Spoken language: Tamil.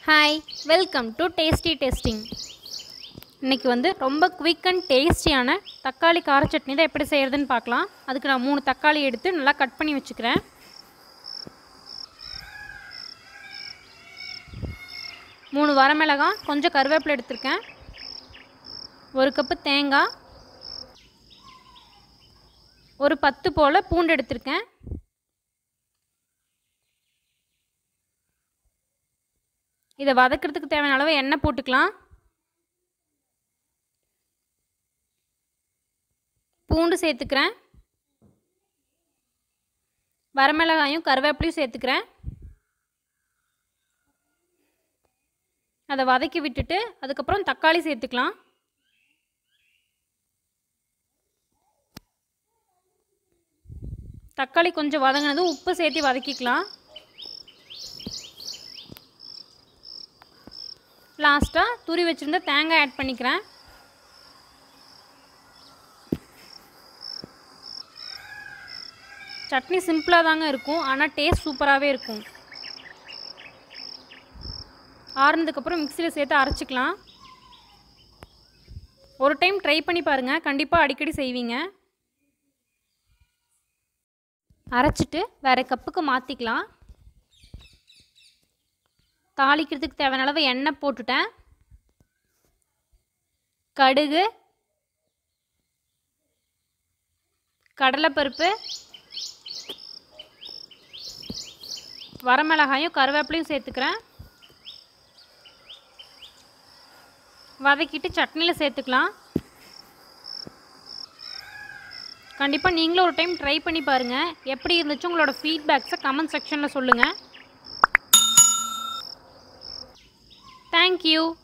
hi welcome to tasty tasting இன்றைக்கி வந்து ரொம்ப குவிக் அண்ட் டேஸ்டியான தக்காளி கார சட்னி தான் எப்படி செய்கிறதுன்னு பார்க்கலாம் அதுக்கு நான் மூணு தக்காளி எடுத்து நல்லா கட் பண்ணி வச்சுக்கிறேன் மூணு வரமிளகாய் கொஞ்சம் கருவேப்பிலை எடுத்திருக்கேன் ஒரு கப்பு தேங்காய் ஒரு பத்து போல் பூண்டு எடுத்திருக்கேன் இதை வதக்கிறதுக்கு தேவையான அளவு எண்ணெய் போட்டுக்கலாம் பூண்டு சேர்த்துக்கிறேன் வரமிளகாயும் கருவேப்பிலையும் சேர்த்துக்கிறேன் அதை வதக்கி விட்டுட்டு அதுக்கப்புறம் தக்காளி சேர்த்துக்கலாம் தக்காளி கொஞ்சம் வதங்கினதும் உப்பு சேர்த்து வதக்கிக்கலாம் லாஸ்ட்டாக துரி வச்சுருந்த தேங்காய் ஆட் பண்ணிக்கிறேன் சட்னி சிம்பிளாக தாங்க இருக்கும் ஆனால் டேஸ்ட் சூப்பராகவே இருக்கும் ஆறுனதுக்கப்புறம் மிக்சியில் சேர்த்து அரைச்சிக்கலாம் ஒரு டைம் ட்ரை பண்ணி பாருங்கள் கண்டிப்பாக அடிக்கடி செய்வீங்க அரைச்சிட்டு வேறு கப்புக்கு மாற்றிக்கலாம் தாளிக்கிறதுக்கு தேவையான அளவு எண்ணெய் போட்டுட்டேன் கடுகு கடலைப்பருப்பு வரமிளகாயும் கருவேப்பிலையும் சேர்த்துக்கிறேன் வதக்கிட்டு சட்னியில் சேர்த்துக்கலாம் கண்டிப்பாக நீங்களும் ஒரு டைம் ட்ரை பண்ணி பாருங்கள் எப்படி இருந்துச்சு உங்களோட ஃபீட்பேக்ஸை கமெண்ட் செக்ஷனில் சொல்லுங்கள் தேங்க்யூ